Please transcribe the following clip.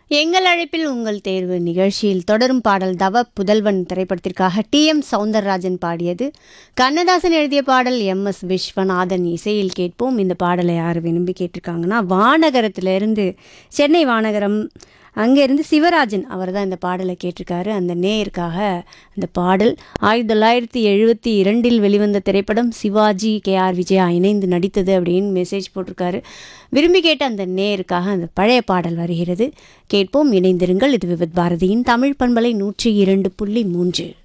எங்கள் அழைப்பில் உங்கள் தேர்வு நிகழ்ச்சியில் தொடரும் பாடல் தவ புதல்வன் திரைப்படத்திற்காக டி எம் சவுந்தரராஜன் பாடியது கண்ணதாசன் எழுதிய பாடல் எம் எஸ் விஸ்வநாதன் இசையில் கேட்போம் இந்த பாடலை யார் விரும்பி கேட்டிருக்காங்கன்னா வானகரத்திலிருந்து சென்னை வானகரம் அங்கேருந்து சிவராஜன் அவர் தான் இந்த பாடலை கேட்டிருக்காரு அந்த நேயருக்காக அந்த பாடல் ஆயிரத்தி தொள்ளாயிரத்தி எழுபத்தி இரண்டில் வெளிவந்த திரைப்படம் சிவாஜி கே ஆர் விஜயா இணைந்து நடித்தது அப்படின்னு மெசேஜ் போட்டிருக்காரு விரும்பி கேட்ட அந்த நேயருக்காக அந்த பழைய பாடல் வருகிறது கேட்போம் இணைந்திருங்கள் இது விவித் பாரதியின் தமிழ் பண்பலை நூற்றி இரண்டு புள்ளி மூன்று